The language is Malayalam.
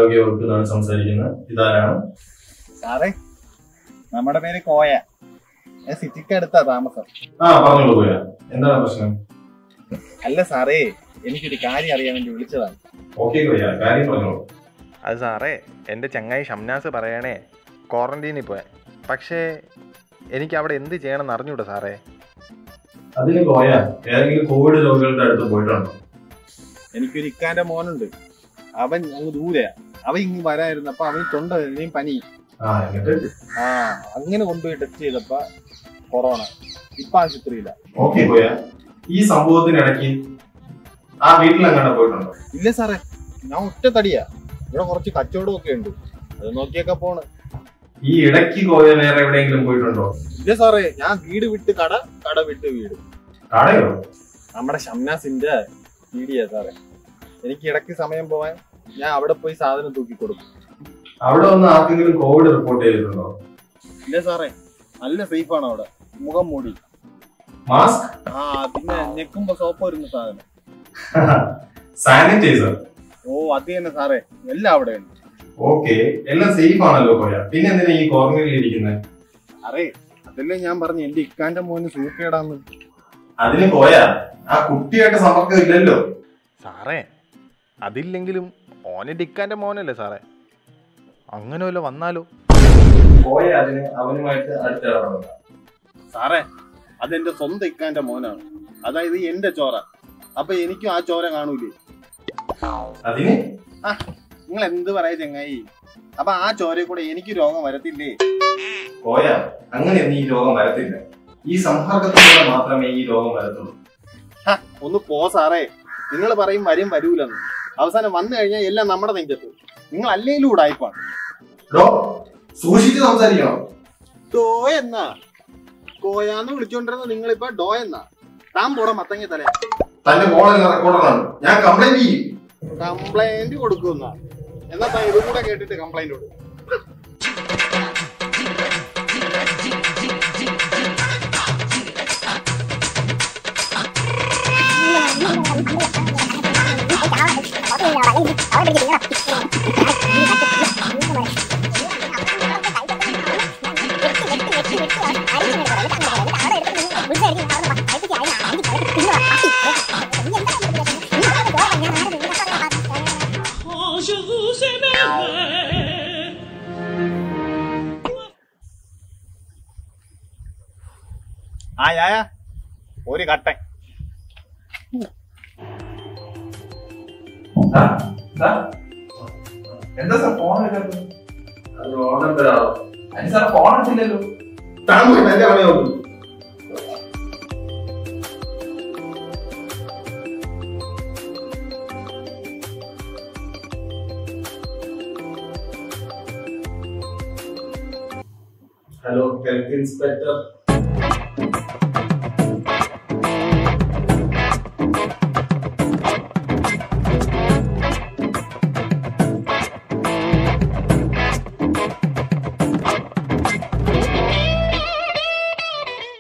ആരോഗ്യ വകുപ്പിൽ നിന്നാണ് സംസാരിക്കുന്നത് ഇതാരാണ് സാറേ നമ്മുടെ പേര് കോയ ഞാൻ സിറ്റിക്ക് അടുത്താ താമസം ആ പറഞ്ഞോളൂ പോയ എന്താണ് പ്രശ്നം അല്ല സാറേ എനിക്കൊരു കാര്യം അറിയാൻ വേണ്ടി വിളിച്ചതാണ് ഓക്കെ പോയ കാര്യം പറഞ്ഞോളൂ അത് സാറേ എൻ്റെ ചങ്ങായി ഷംനാസ് പറയണേ ക്വാറന്റീനിൽ പോയ പക്ഷേ എനിക്ക് അവിടെ എന്ത് ചെയ്യണമെന്ന് അറിഞ്ഞൂടാ സാറേ അതിന് പോയ ഏതെങ്കിലും കോവിഡ് രോഗികളുടെ അടുത്ത് പോയിട്ടുണ്ടോ എനിക്കൊരു ഇക്കാന്റെ മോനുണ്ട് അവൻ അങ്ങ് ദൂരെയാ അവൻ ഇങ്ങ് വരായിരുന്നു അപ്പൊ അവന് തൊണ്ട വേദനയും പനി ആ എന്നിട്ട് ആ അങ്ങനെ കൊണ്ടുപോയി ടെസ്റ്റ് ചെയ്തപ്പോ കൊറോണ ഇപ്പൊ ആശുപത്രിയില്ല ഓക്കെ പോയ ഈ സംഭവത്തിനിടയ്ക്ക് ആ വീട്ടിലെങ്ങാണ്ട് പോയിട്ടുണ്ടോ ഇല്ല സാറേ ഞാൻ ഒറ്റ തടിയാ ഇവിടെ കുറച്ച് കച്ചവടമൊക്കെ ഉണ്ട് അത് നോക്കിയൊക്കെ പോണ് ഈ ഇടയ്ക്ക് പോയ വേറെ എവിടെയെങ്കിലും പോയിട്ടുണ്ടോ ഇല്ല സാറേ ഞാൻ വീട് വിട്ട് കട കട വിട്ട് വീട് കടയോ നമ്മുടെ ഷംനാസിന്റെ പീടിയാ സാറേ എനിക്ക് ഇടയ്ക്ക് സമയം പോവാൻ ഞാൻ അവിടെ പോയി സാധനം തൂക്കി കൊടുക്കും അവിടെ വന്ന് ആർക്കെങ്കിലും കോവിഡ് റിപ്പോർട്ട് ചെയ്തിട്ടുണ്ടോ ഇല്ല സാറേ നല്ല സേഫ് ആണ് അവിടെ മുഖം മൂടി മാസ്ക് ആ പിന്നെ ഞെക്കുമ്പോ സോപ്പ് വരുന്ന സാധനം സാനിറ്റൈസർ ഓ അത് തന്നെ സാറേ എല്ലാം അവിടെ ഉണ്ട് ഓക്കെ എല്ലാം സേഫ് ആണല്ലോ പോയ പിന്നെ എന്തിനാ ഈ കോർണറിൽ ഇരിക്കുന്നത് സാറേ അതല്ലേ ഞാൻ പറഞ്ഞു എന്റെ ഇക്കാന്റെ മോന് സൂക്കേടാന്ന് അതിന് പോയാ ആ കുട്ടിയായിട്ട് സമ്പർക്കം ഇല്ലല്ലോ സാറേ അതില്ലെങ്കിലും ഓനെ ഡിക്കാൻ്റെ മോനല്ലേ സാറേ അങ്ങനെ വല്ല വന്നാലോ പോയ അതിന് അവനുമായിട്ട് അടുത്തിടപെടണ്ട സാറേ അതെന്റെ സ്വന്തം ഇക്കാന്റെ മോനാണ് അതായത് എന്റെ ചോര അപ്പൊ എനിക്കും ആ ചോര കാണൂലേ അതിന് നിങ്ങൾ എന്ത് പറയാ ചങ്ങായി അപ്പൊ ആ ചോരയിൽ കൂടെ എനിക്ക് രോഗം വരത്തില്ലേ പോയ അങ്ങനെയൊന്നും ഈ രോഗം വരത്തില്ല ഈ സമ്പർക്കത്തിലൂടെ മാത്രമേ ഈ രോഗം വരത്തുള്ളൂ ഒന്ന് പോ സാറേ നിങ്ങൾ പറയും വരും വരൂലെന്ന് അവസാനം വന്നു കഴിഞ്ഞാൽ എല്ലാം നമ്മുടെ നെഞ്ചത്ത് നിങ്ങൾ അല്ലെങ്കിലും ഉടായിപ്പാണ് ഡോ സൂക്ഷിച്ച് സംസാരിക്കണം ഡോ എന്നാ കോയാന്ന് വിളിച്ചോണ്ടിരുന്ന നിങ്ങളിപ്പോ ഡോ എന്നാ താൻ പോടാ മത്തങ്ങ തല തന്റെ ഫോണിൽ റെക്കോർഡറാണ് ഞാൻ കംപ്ലൈന്റ് ചെയ്യും കംപ്ലൈന്റ് കൊടുക്കുന്ന എന്നാ താൻ ഇതും കൂടെ കേട്ടിട്ട് കംപ്ലൈന്റ് കൊടുക്കും je vous aimerai. ആ യായ ഒരു കട്ടൻ ആ, ദാ. എന്താ സാർ ഫോൺ എടുക്കാത്തത്? അത് ഓർഡർ തരാമോ? അതിന് സാർ ഫോൺ എടുത്തില്ലല്ലോ താൻ പോയി തന്റെ പണി നോക്കൂ ഹലോ ഹെൽത്ത് ഇൻസ്പെക്ടർ